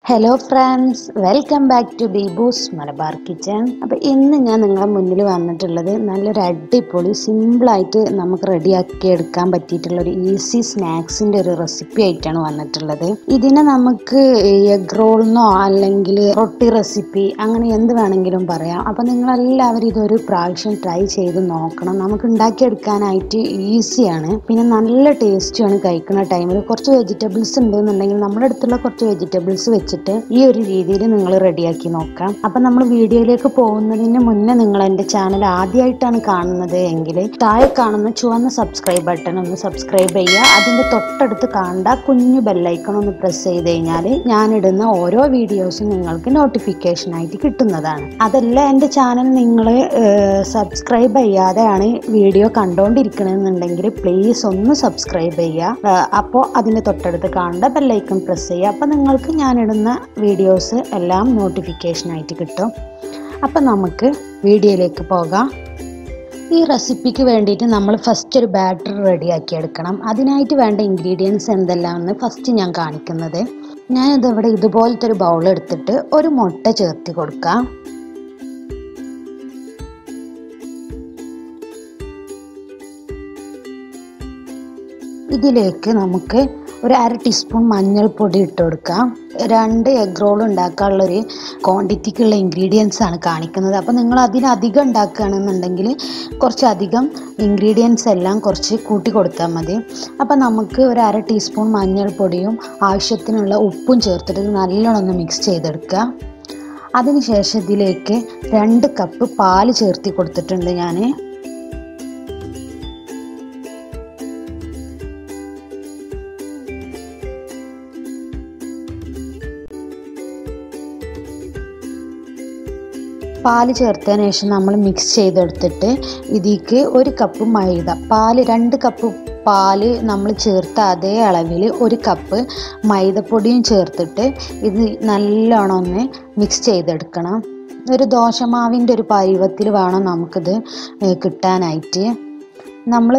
hello friends welcome back to Beebus Malabar kitchen അപ്പോൾ ഇന്ന് ഞാൻ നിങ്ങളുടെ മുന്നിൽ വന്നിട്ടുള്ളത് നല്ലൊരു അടിപൊളി സിമ്പിളായിട്ട് നമുക്ക് റെഡിയാക്കി എടുക്കാൻ പറ്റിയിട്ടുള്ള ഒരു ഈസി സ്നാക്സിൻ്റെ ഒരു റെസിപ്പി ആയിട്ടാണ് വന്നിട്ടുള്ളത് ഇതിനെ നമുക്ക് എഗ് റോളെന്നോ അല്ലെങ്കിൽ റൊട്ടി റെസിപ്പി അങ്ങനെ എന്ത് വേണമെങ്കിലും പറയാം അപ്പോൾ നിങ്ങളെല്ലാവരും ഇതൊരു പ്രാവശ്യം ട്രൈ ചെയ്ത് നോക്കണം നമുക്ക് ഉണ്ടാക്കിയെടുക്കാനായിട്ട് ഈസിയാണ് പിന്നെ നല്ല ടേസ്റ്റിയാണ് കഴിക്കുന്ന ടൈമിൽ കുറച്ച് വെജിറ്റബിൾസ് ഉണ്ടെന്നുണ്ടെങ്കിൽ നമ്മുടെ അടുത്തുള്ള കുറച്ച് വെജിറ്റബിൾസ് വെച്ചിട്ട് ഈ ഒരു രീതിയിൽ നിങ്ങൾ റെഡിയാക്കി നോക്കാം അപ്പം നമ്മൾ വീഡിയോയിലേക്ക് പോകുന്നതിന് മുന്നേ നിങ്ങൾ എൻ്റെ ചാനൽ ആദ്യമായിട്ടാണ് കാണുന്നത് എങ്കിൽ താഴെ കാണുന്ന ചുവന്ന സബ്സ്ക്രൈബ് ബട്ടൺ ഒന്ന് സബ്സ്ക്രൈബ് ചെയ്യുക അതിൻ്റെ തൊട്ടടുത്ത് കാണേണ്ട കുഞ്ഞു ബെല്ലൈക്കൺ ഒന്ന് പ്രസ് ചെയ്ത് കഴിഞ്ഞാൽ ഞാനിടുന്ന ഓരോ വീഡിയോസും നിങ്ങൾക്ക് നോട്ടിഫിക്കേഷൻ ആയിട്ട് കിട്ടുന്നതാണ് അതല്ല എൻ്റെ ചാനൽ നിങ്ങൾ സബ്സ്ക്രൈബ് ചെയ്യാതെയാണ് വീഡിയോ കണ്ടുകൊണ്ടിരിക്കണമെന്നുണ്ടെങ്കിൽ പ്ലീസ് ഒന്ന് സബ്സ്ക്രൈബ് ചെയ്യുക അപ്പോൾ അതിൻ്റെ തൊട്ടടുത്ത് കാണേണ്ട ബെല്ലൈക്കൺ പ്രസ് ചെയ്യുക അപ്പോൾ നിങ്ങൾക്ക് ഞാനിടുന്ന വീഡിയോസ് എല്ലാം നോട്ടിഫിക്കേഷൻ ആയിട്ട് കിട്ടും അപ്പം നമുക്ക് വീഡിയോയിലേക്ക് പോകാം ഈ റെസിപ്പിക്ക് വേണ്ടിയിട്ട് നമ്മൾ ഫസ്റ്റ് ഒരു ബാറ്റർ റെഡിയാക്കി എടുക്കണം അതിനായിട്ട് വേണ്ട ഇൻഗ്രീഡിയൻസ് എന്തെല്ലാമെന്ന് ഫസ്റ്റ് ഞാൻ കാണിക്കുന്നത് ഞാനിത് ഇവിടെ ഇതുപോലത്തെ ഒരു ബൗൾ എടുത്തിട്ട് ഒരു മുട്ട ചേർത്തി കൊടുക്കാം ഇതിലേക്ക് നമുക്ക് ഒരു അര ടീസ്പൂൺ മഞ്ഞൾപ്പൊടി ഇട്ട് കൊടുക്കാം രണ്ട് എഗ് റോൾ ഉണ്ടാക്കാനുള്ളൊരു ക്വാണ്ടിറ്റിക്കുള്ള ഇൻഗ്രീഡിയൻസ് ആണ് കാണിക്കുന്നത് അപ്പോൾ നിങ്ങൾ അതിനധികം ഉണ്ടാക്കുകയാണെന്നുണ്ടെങ്കിൽ കുറച്ചധികം ഇൻഗ്രീഡിയൻസ് എല്ലാം കുറച്ച് കൂട്ടി കൊടുത്താൽ മതി അപ്പോൾ നമുക്ക് ഒരു അര ടീസ്പൂൺ മഞ്ഞൾപ്പൊടിയും ആവശ്യത്തിനുള്ള ഉപ്പും ചേർത്തിട്ട് നല്ലോണം ഒന്ന് മിക്സ് ചെയ്തെടുക്കുക അതിനുശേഷം ഇതിലേക്ക് രണ്ട് കപ്പ് പാല് ചേർത്തി കൊടുത്തിട്ടുണ്ട് ഞാൻ പാല് ചേർത്തതിന് ശേഷം നമ്മൾ മിക്സ് ചെയ്തെടുത്തിട്ട് ഇതിലേക്ക് ഒരു കപ്പ് മൈദ പാല് രണ്ട് കപ്പ് പാല് നമ്മൾ ചേർത്ത അതേ അളവിൽ ഒരു കപ്പ് മൈദപ്പൊടിയും ചേർത്തിട്ട് ഇത് നല്ലോണം ഒന്ന് മിക്സ് ചെയ്തെടുക്കണം ഒരു ദോശമാവിൻ്റെ ഒരു പരുവത്തിൽ വേണം നമുക്കിത് കിട്ടാനായിട്ട് നമ്മൾ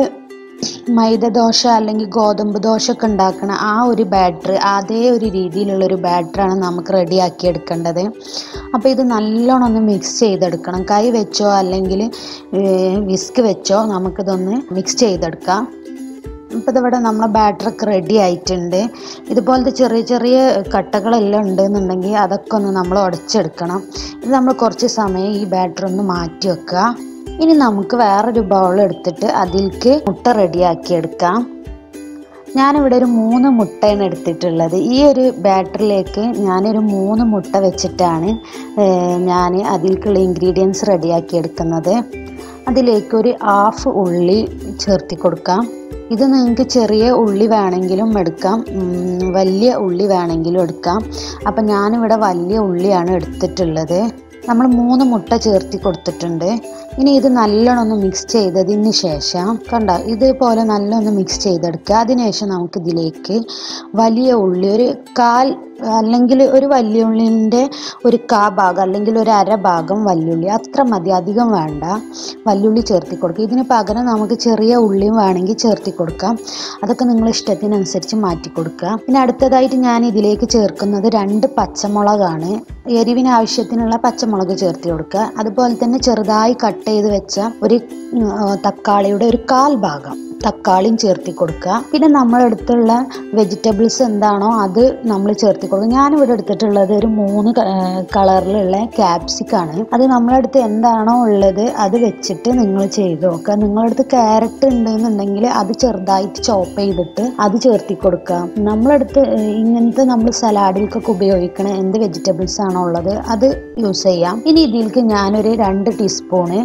മൈദ ദോശ അല്ലെങ്കിൽ ഗോതമ്പ് ദോശ ഒക്കെ ഉണ്ടാക്കുന്ന ആ ഒരു ബാറ്റർ അതേ ഒരു രീതിയിലുള്ളൊരു ബാറ്ററാണ് നമുക്ക് റെഡിയാക്കി എടുക്കേണ്ടത് അപ്പോൾ ഇത് നല്ലോണം ഒന്ന് മിക്സ് ചെയ്തെടുക്കണം കൈ വെച്ചോ അല്ലെങ്കിൽ വിസ്ക് വെച്ചോ നമുക്കിതൊന്ന് മിക്സ് ചെയ്തെടുക്കാം ഇപ്പോൾ ഇതിവിടെ നമ്മളെ ബാറ്ററൊക്കെ റെഡി ആയിട്ടുണ്ട് ഇതുപോലത്തെ ചെറിയ ചെറിയ കട്ടകളെല്ലാം ഉണ്ടെന്നുണ്ടെങ്കിൽ അതൊക്കെ ഒന്ന് നമ്മൾ ഉടച്ചെടുക്കണം ഇത് നമ്മൾ കുറച്ച് സമയം ഈ ബാറ്റർ ഒന്ന് മാറ്റി വെക്കുക ഇനി നമുക്ക് വേറൊരു ബൗൾ എടുത്തിട്ട് അതിലേക്ക് മുട്ട റെഡിയാക്കി എടുക്കാം ഞാനിവിടെ ഒരു മൂന്ന് മുട്ടയാണ് എടുത്തിട്ടുള്ളത് ഈ ഒരു ബാറ്ററിലേക്ക് ഞാനൊരു മൂന്ന് മുട്ട വെച്ചിട്ടാണ് ഞാൻ അതിലേക്കുള്ള ഇൻഗ്രീഡിയൻസ് റെഡിയാക്കി എടുക്കുന്നത് അതിലേക്ക് ഒരു ഹാഫ് ഉള്ളി ചേർത്തി കൊടുക്കാം ഇത് നിങ്ങൾക്ക് ചെറിയ ഉള്ളി വേണമെങ്കിലും എടുക്കാം വലിയ ഉള്ളി വേണമെങ്കിലും എടുക്കാം അപ്പം ഞാനിവിടെ വലിയ ഉള്ളിയാണ് എടുത്തിട്ടുള്ളത് നമ്മൾ മൂന്ന് മുട്ട ചേർത്തി കൊടുത്തിട്ടുണ്ട് ഇനി ഇത് നല്ലോണം ഒന്ന് മിക്സ് ചെയ്തതിന് ശേഷം കണ്ട ഇതേപോലെ നല്ലോണം മിക്സ് ചെയ്തെടുക്കുക അതിനുശേഷം നമുക്ക് ഇതിലേക്ക് വലിയ ഉള്ളി ഒരു കാൽ അല്ലെങ്കിൽ ഒരു വലിയ ഉള്ളിൻ്റെ ഒരു കാ ഭാഗം അല്ലെങ്കിൽ ഒരു അര ഭാഗം വല്യുള്ളി അത്ര മതി അധികം വേണ്ട വല്യുള്ളി ചേർത്തി കൊടുക്കുക ഇതിന് പകരം നമുക്ക് ചെറിയ ഉള്ളിയും വേണമെങ്കിൽ ചേർത്തി കൊടുക്കാം അതൊക്കെ നിങ്ങൾ ഇഷ്ടത്തിനനുസരിച്ച് മാറ്റി കൊടുക്കുക പിന്നെ അടുത്തതായിട്ട് ഞാൻ ഇതിലേക്ക് ചേർക്കുന്നത് രണ്ട് പച്ചമുളകാണ് എരിവിന് ആവശ്യത്തിനുള്ള പച്ചമുളക് ചേർത്തി കൊടുക്കുക അതുപോലെ തന്നെ ചെറുതായി കട്ട് ചെയ്ത് വെച്ച ഒരു തക്കാളിയുടെ ഒരു കാൽ ഭാഗം തക്കാളിയും ചേർത്തി കൊടുക്കുക പിന്നെ നമ്മളെടുത്തുള്ള വെജിറ്റബിൾസ് എന്താണോ അത് നമ്മൾ ചേർത്തി കൊടുക്കുക ഞാനിവിടെ എടുത്തിട്ടുള്ളത് ഒരു മൂന്ന് കളറിലുള്ള ക്യാപ്സിക്കാണ് അത് നമ്മളടുത്ത് എന്താണോ ഉള്ളത് അത് വെച്ചിട്ട് നിങ്ങൾ ചെയ്ത് നോക്കുക നിങ്ങളടുത്ത് ക്യാരറ്റ് ഉണ്ടെന്നുണ്ടെങ്കിൽ അത് ചെറുതായിട്ട് ചോപ്പ് ചെയ്തിട്ട് അത് ചേർത്തി കൊടുക്കുക നമ്മളടുത്ത് ഇങ്ങനത്തെ നമ്മൾ സലാഡിൽക്കൊക്കെ ഉപയോഗിക്കണ എന്ത് വെജിറ്റബിൾസ് ആണോ ഉള്ളത് അത് യൂസ് ചെയ്യാം ഇനി ഇതിലേക്ക് ഞാനൊരു രണ്ട് ടീസ്പൂണ്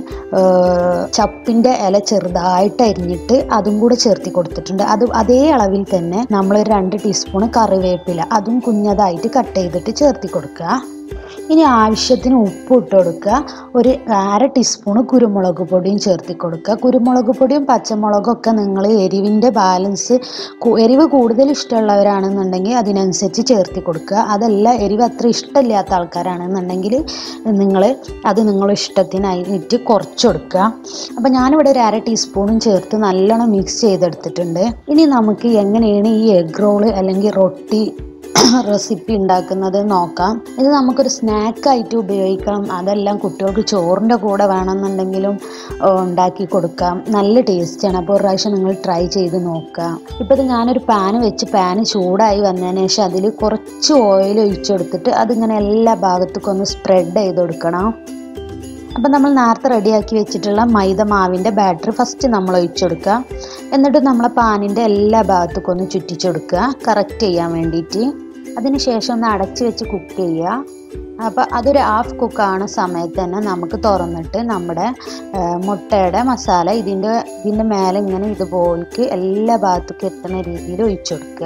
ചപ്പിൻ്റെ ഇല ചെറുതായിട്ട് അരിഞ്ഞിട്ട് അതും കൂടെ ചേർത്തി കൊടുത്തിട്ടുണ്ട് അത് അതേ അളവിൽ തന്നെ നമ്മൾ രണ്ട് ടീസ്പൂൺ കറിവേപ്പില അതും കുഞ്ഞതായിട്ട് കട്ട് ചെയ്തിട്ട് ചേർത്തി കൊടുക്കുക ഇനി ആവശ്യത്തിന് ഉപ്പ് ഇട്ട് കൊടുക്കുക ഒരു അര ടീസ്പൂൺ കുരുമുളക് പൊടിയും ചേർത്തി കൊടുക്കുക കുരുമുളക് പൊടിയും പച്ചമുളകും ഒക്കെ നിങ്ങൾ എരിവിൻ്റെ ബാലൻസ് എരിവ് കൂടുതൽ ഇഷ്ടമുള്ളവരാണെന്നുണ്ടെങ്കിൽ അതിനനുസരിച്ച് ചേർത്തി കൊടുക്കുക അതല്ല എരിവ് അത്ര ഇഷ്ടമില്ലാത്ത ആൾക്കാരാണെന്നുണ്ടെങ്കിൽ നിങ്ങൾ അത് നിങ്ങളുടെ ഇഷ്ടത്തിനായിട്ട് കുറച്ച് കൊടുക്കുക അപ്പോൾ ഞാനിവിടെ ഒരു അര ടീസ്പൂണും ചേർത്ത് നല്ലോണം മിക്സ് ചെയ്തെടുത്തിട്ടുണ്ട് ഇനി നമുക്ക് എങ്ങനെയാണ് ഈ എഗ് റോള് അല്ലെങ്കിൽ റൊട്ടി റെസിപ്പി ഉണ്ടാക്കുന്നത് നോക്കാം ഇത് നമുക്കൊരു സ്നാക്കായിട്ട് ഉപയോഗിക്കാം അതെല്ലാം കുട്ടികൾക്ക് ചോറിൻ്റെ കൂടെ വേണമെന്നുണ്ടെങ്കിലും ഏ, ഉണ്ടാക്കി കൊടുക്കാം നല്ല ടേസ്റ്റാണ് അപ്പോൾ ഒരു പ്രാവശ്യം നിങ്ങൾ ട്രൈ ചെയ്ത് നോക്കുക ഇപ്പോൾ ഇത് ഞാനൊരു പാന് വെച്ച് പാന് ചൂടായി വന്നതിന് ശേഷം അതിൽ കുറച്ച് ഓയിൽ ഒഴിച്ചെടുത്തിട്ട് അതിങ്ങനെ എല്ലാ ഭാഗത്തേക്കും ഒന്ന് സ്പ്രെഡ് ചെയ്ത് കൊടുക്കണം അപ്പം നമ്മൾ നേരത്തെ റെഡിയാക്കി വെച്ചിട്ടുള്ള മൈദ മാവിൻ്റെ ബാറ്റർ ഫസ്റ്റ് നമ്മൾ ഒഴിച്ചെടുക്കുക എന്നിട്ട് നമ്മളെ പാനിൻ്റെ എല്ലാ ഭാഗത്തേക്കും ഒന്ന് ചുറ്റിച്ചെടുക്കുക കറക്റ്റ് ചെയ്യാൻ വേണ്ടിയിട്ട് അതിന് ശേഷം ഒന്ന് അടച്ച് വെച്ച് കുക്ക് ചെയ്യുക അപ്പോൾ അതൊരു ഹാഫ് കുക്കാണ് സമയത്ത് തന്നെ നമുക്ക് തുറന്നിട്ട് നമ്മുടെ ആ, മുട്ടയുടെ മസാല ഇതിൻ്റെ ഇതിൻ്റെ മേലെ ഇങ്ങനെ ഇതുപോലേക്ക് എല്ലാ ഭാഗത്തേക്കും എത്തുന്ന രീതിയിൽ ഒഴിച്ചു കൊടുക്കുക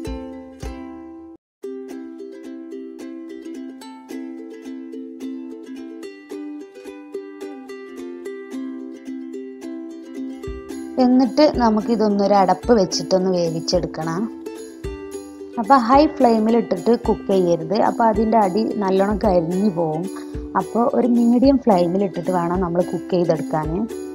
എന്നിട്ട് നമുക്കിതൊന്നൊരു അടപ്പ് വെച്ചിട്ടൊന്ന് വേവിച്ചെടുക്കണം അപ്പോൾ ഹൈ ഫ്ലെയിമിൽ ഇട്ടിട്ട് കുക്ക് ചെയ്യരുത് അപ്പോൾ അതിൻ്റെ അടി നല്ലോണം കരിഞ്ഞു പോവും അപ്പോൾ ഒരു മീഡിയം ഫ്ലെയിമിൽ ഇട്ടിട്ട് വേണം നമ്മൾ കുക്ക് ചെയ്തെടുക്കാൻ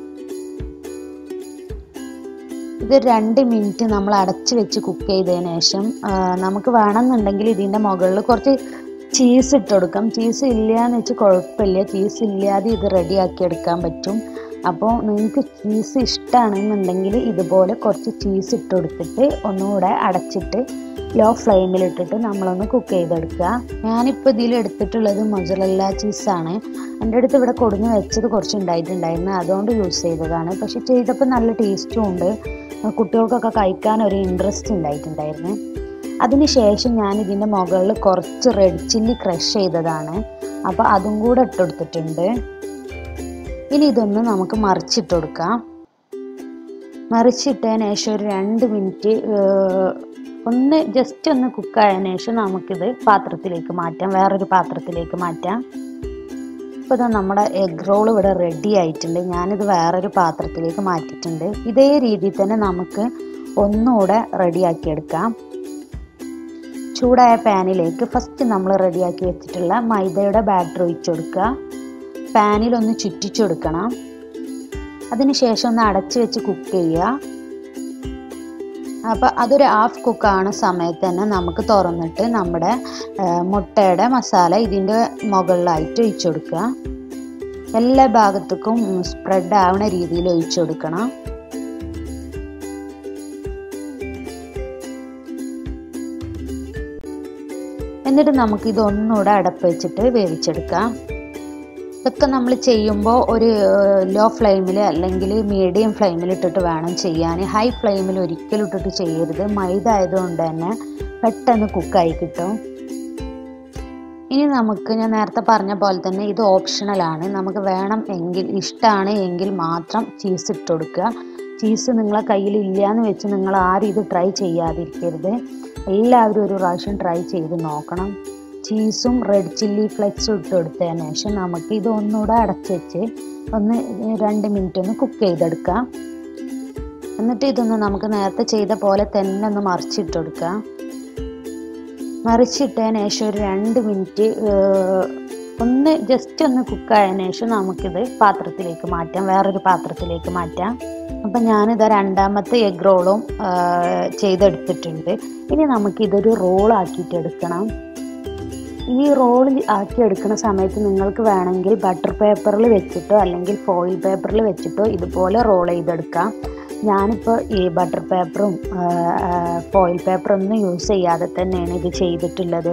ഇത് രണ്ട് മിനിറ്റ് നമ്മൾ അടച്ച് വെച്ച് കുക്ക് ചെയ്തതിന് ശേഷം ആ, നമുക്ക് വേണമെന്നുണ്ടെങ്കിൽ ഇതിൻ്റെ മുകളിൽ കുറച്ച് ചീസ് ഇട്ട് കൊടുക്കാം ചീസ് ഇല്ല എന്ന് വെച്ച് കുഴപ്പമില്ല ചീസ് ഇല്ലാതെ ഇത് റെഡിയാക്കി എടുക്കാൻ പറ്റും അപ്പോൾ നിങ്ങൾക്ക് ചീസ് ഇഷ്ടമാണെന്നുണ്ടെങ്കിൽ ഇതുപോലെ കുറച്ച് ചീസ് ഇട്ട് കൊടുത്തിട്ട് ഒന്നുകൂടെ അടച്ചിട്ട് ലോ ഫ്ലെയിമിലിട്ടിട്ട് നമ്മളൊന്ന് കുക്ക് ചെയ്തെടുക്കുക ഞാനിപ്പോൾ ഇതിൽ എടുത്തിട്ടുള്ളത് മൊസറല്ല ചീസാണ് എൻ്റെ അടുത്ത് ഇവിടെ കൊടുന്ന് വെച്ചത് കുറച്ച് ഉണ്ടായിട്ടുണ്ടായിരുന്നു അതുകൊണ്ട് യൂസ് ചെയ്തതാണ് പക്ഷെ ചെയ്തപ്പോൾ നല്ല ടേസ്റ്റും ഉണ്ട് കുട്ടികൾക്കൊക്കെ കഴിക്കാൻ ഒരു ഇൻട്രസ്റ്റ് ഉണ്ടായിട്ടുണ്ടായിരുന്നു അതിനുശേഷം ഞാൻ ഇതിൻ്റെ മുകളിൽ കുറച്ച് റെഡ് ചില്ലി ക്രഷ് ചെയ്തതാണ് അപ്പോൾ അതും കൂടെ ഇട്ടെടുത്തിട്ടുണ്ട് ഇനി ഇതൊന്ന് നമുക്ക് മറിച്ചിട്ട് കൊടുക്കാം മറിച്ചിട്ടതിന് ശേഷം ഒരു രണ്ട് മിനിറ്റ് ഒന്ന് ജസ്റ്റ് ഒന്ന് കുക്കായതിനു ശേഷം നമുക്കിത് പാത്രത്തിലേക്ക് മാറ്റാം വേറൊരു പാത്രത്തിലേക്ക് മാറ്റാം ഇപ്പോൾ ഇതാ നമ്മുടെ എഗ് റോൾ ഇവിടെ റെഡി ആയിട്ടുണ്ട് ഞാനിത് വേറൊരു പാത്രത്തിലേക്ക് മാറ്റിയിട്ടുണ്ട് ഇതേ രീതിയിൽ തന്നെ നമുക്ക് ഒന്നുകൂടെ റെഡിയാക്കി എടുക്കാം ചൂടായ പാനിലേക്ക് ഫസ്റ്റ് നമ്മൾ റെഡിയാക്കി വെച്ചിട്ടുള്ള മൈദയുടെ ബാറ്റർ ഒഴിച്ചു കൊടുക്കുക പാനിലൊന്ന് ചുറ്റിച്ചു കൊടുക്കണം അതിനുശേഷം ഒന്ന് അടച്ചു വെച്ച് കുക്ക് ചെയ്യുക അപ്പോൾ അതൊരു ഹാഫ് കുക്കാണ് സമയത്ത് തന്നെ നമുക്ക് തുറന്നിട്ട് നമ്മുടെ ആ, മുട്ടയുടെ മസാല ഇതിൻ്റെ മുകളിലായിട്ട് ഒഴിച്ചു കൊടുക്കുക എല്ലാ ഭാഗത്തേക്കും സ്പ്രെഡ് ആവുന്ന രീതിയിൽ ഒഴിച്ചു കൊടുക്കണം എന്നിട്ട് നമുക്ക് ഇതൊന്നുകൂടെ അടപ്പ് വെച്ചിട്ട് വേവിച്ചെടുക്കാം ഇതൊക്കെ നമ്മൾ ചെയ്യുമ്പോൾ ഒരു ലോ ഫ്ലെയിമിൽ അല്ലെങ്കിൽ മീഡിയം ഫ്ലെയിമിൽ ഇട്ടിട്ട് വേണം ചെയ്യാൻ ഹൈ ഫ്ലെയിമിൽ ഒരിക്കലും ഇട്ടിട്ട് ചെയ്യരുത് മൈദ ആയതുകൊണ്ട് തന്നെ പെട്ടെന്ന് കുക്കായി കിട്ടും ഇനി നമുക്ക് ഞാൻ നേരത്തെ പറഞ്ഞ പോലെ തന്നെ ഇത് ഓപ്ഷണലാണ് നമുക്ക് വേണം എങ്കിൽ ഇഷ്ടമാണ് എങ്കിൽ മാത്രം ചീസ് ഇട്ട് കൊടുക്കുക ചീസ് നിങ്ങളെ കയ്യിൽ ഇല്ലയെന്ന് വെച്ച് നിങ്ങൾ ആരും ഇത് ട്രൈ ചെയ്യാതിരിക്കരുത് എല്ലാവരും ഒരു പ്രാവശ്യം ട്രൈ ചെയ്ത് നോക്കണം ചീസും റെഡ് ചില്ലി ഫ്ലെക്സും ഇട്ട് കൊടുത്തതിന് ശേഷം നമുക്ക് ഇത് ഒന്നുകൂടെ അടച്ച് വെച്ച് ഒന്ന് രണ്ട് മിനിറ്റ് ഒന്ന് കുക്ക് ചെയ്തെടുക്കാം എന്നിട്ട് ഇതൊന്ന് നമുക്ക് നേരത്തെ ചെയ്ത പോലെ തന്നെ ഒന്ന് മറിച്ചിട്ട് കൊടുക്കാം മറിച്ചിട്ടതിന് ശേഷം ഒരു രണ്ട് മിനിറ്റ് ഒന്ന് ജസ്റ്റ് ഒന്ന് കുക്കായതിനു ശേഷം നമുക്കിത് പാത്രത്തിലേക്ക് മാറ്റാം വേറൊരു പാത്രത്തിലേക്ക് മാറ്റാം അപ്പം ഞാനിത് രണ്ടാമത്തെ എഗ് റോളും ചെയ്തെടുത്തിട്ടുണ്ട് ഇനി നമുക്കിതൊരു റോളാക്കിയിട്ട് എടുക്കണം ഈ റോൾ ആക്കി എടുക്കുന്ന സമയത്ത് നിങ്ങൾക്ക് വേണമെങ്കിൽ ബട്ടർ പേപ്പറിൽ വെച്ചിട്ടോ അല്ലെങ്കിൽ ഫോയിൽ പേപ്പറിൽ വെച്ചിട്ടോ ഇതുപോലെ റോൾ ചെയ്തെടുക്കാം ഞാനിപ്പോൾ ഈ ബട്ടർ പേപ്പറും ഫോയിൽ പേപ്പറൊന്നും യൂസ് ചെയ്യാതെ തന്നെയാണ് ഇത് ചെയ്തിട്ടുള്ളത്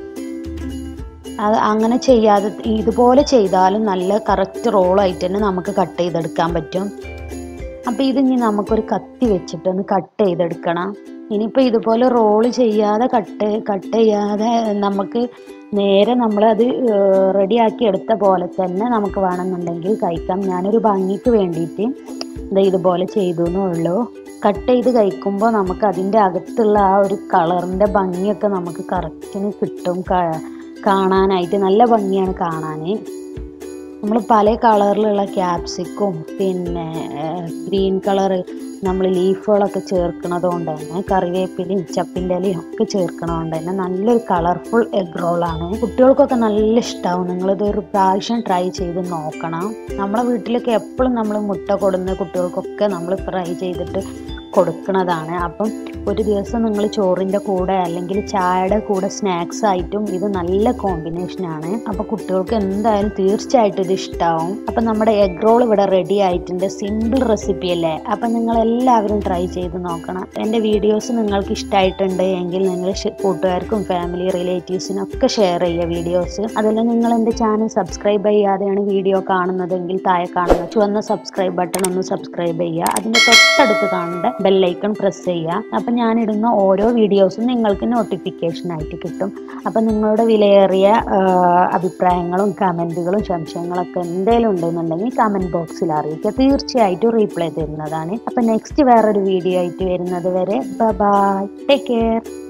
അത് അങ്ങനെ ചെയ്യാതെ ഇതുപോലെ ചെയ്താലും നല്ല കറക്റ്റ് റോളായിട്ട് തന്നെ നമുക്ക് കട്ട് ചെയ്തെടുക്കാൻ പറ്റും അപ്പോൾ ഇത് ഇനി നമുക്കൊരു കത്തി വെച്ചിട്ടൊന്ന് കട്ട് ചെയ്തെടുക്കണം ഇനിയിപ്പോൾ ഇതുപോലെ റോള് ചെയ്യാതെ കട്ട് കട്ട് ചെയ്യാതെ നമുക്ക് നേരെ നമ്മളത് റെഡിയാക്കി എടുത്ത പോലെ തന്നെ നമുക്ക് വേണമെന്നുണ്ടെങ്കിൽ കഴിക്കാം ഞാനൊരു ഭംഗിക്ക് വേണ്ടിയിട്ട് ഇത് ഇതുപോലെ ചെയ്തു എന്നേ ഉള്ളൂ കട്ട് ചെയ്ത് കഴിക്കുമ്പോൾ നമുക്ക് അതിൻ്റെ അകത്തുള്ള ആ ഒരു കളറിൻ്റെ ഭംഗിയൊക്കെ നമുക്ക് കറക്റ്റിന് കിട്ടും ക- കാണാനായിട്ട് നല്ല ഭംഗിയാണ് കാണാൻ നമ്മൾ പല കളറിലുള്ള ക്യാപ്സിക്കും പിന്നെ ഗ്രീൻ കളറ് നമ്മൾ ലീഫുകളൊക്കെ ചേർക്കണത് കൊണ്ട് തന്നെ കറിവേപ്പിലയും ചപ്പിൻ്റെ ഇലയും ഒക്കെ ചേർക്കണത് കൊണ്ട് തന്നെ നല്ലൊരു കളർഫുൾ എഗ് റോളാണ് കുട്ടികൾക്കൊക്കെ നല്ല ഇഷ്ടമാവും നിങ്ങളിത് ഒരു പ്രാവശ്യം ട്രൈ ചെയ്ത് നോക്കണം നമ്മളെ വീട്ടിലൊക്കെ എപ്പോഴും നമ്മൾ മുട്ട കൊടുന്ന് കുട്ടികൾക്കൊക്കെ നമ്മൾ ഫ്രൈ ചെയ്തിട്ട് കൊടുക്കുന്നതാണ് അപ്പം ഒരു ദിവസം നിങ്ങൾ ചോറിൻ്റെ കൂടെ അല്ലെങ്കിൽ ചായയുടെ കൂടെ സ്നാക്സ് ആയിട്ടും ഇത് നല്ല കോമ്പിനേഷനാണ് അപ്പോൾ കുട്ടികൾക്ക് എന്തായാലും തീർച്ചയായിട്ടും ഇത് ഇഷ്ടമാവും അപ്പം നമ്മുടെ എഗ് റോൾ ഇവിടെ റെഡി ആയിട്ടുണ്ട് സിമ്പിൾ റെസിപ്പി അല്ലേ അപ്പം നിങ്ങൾ എല്ലാവരും ട്രൈ ചെയ്ത് നോക്കണം എൻ്റെ വീഡിയോസ് നിങ്ങൾക്ക് ഇഷ്ടമായിട്ടുണ്ട് എങ്കിൽ നിങ്ങൾ ഷെ- കൂട്ടുകാർക്കും ഫാമിലി റിലേറ്റീവ്സിനും ഒക്കെ ഷെയർ ചെയ്യുക വീഡിയോസ് അതിൽ നിങ്ങൾ എൻ്റെ ചാനൽ സബ്സ്ക്രൈബ് ചെയ്യാതെയാണ് വീഡിയോ കാണുന്നതെങ്കിൽ താഴെ കാണുന്ന ചുവന്ന സബ്സ്ക്രൈബ് ബട്ടൺ ഒന്ന് സബ്സ്ക്രൈബ് ചെയ്യുക അതിൻ്റെ തൊട്ടടുത്ത് കാണേണ്ട ബെല്ലൈക്കൺ പ്രസ് ചെയ്യുക അപ്പം ഞാനിടുന്ന ഓരോ വീഡിയോസും നിങ്ങൾക്ക് നോട്ടിഫിക്കേഷൻ ആയിട്ട് കിട്ടും അപ്പം നിങ്ങളുടെ വിലയേറിയ ആ, അഭിപ്രായങ്ങളും കമൻറ്റുകളും സംശയങ്ങളൊക്കെ എന്തെങ്കിലും ഉണ്ടെന്നുണ്ടെങ്കിൽ കമൻറ്റ് ബോക്സിൽ അറിയിക്കുക തീർച്ചയായിട്ടും റീപ്ലൈ തരുന്നതാണ് അപ്പം നെക്സ്റ്റ് വേറൊരു വീഡിയോ ആയിട്ട് വരുന്നത് വരെ ബൈ ടേക്ക് കെയർ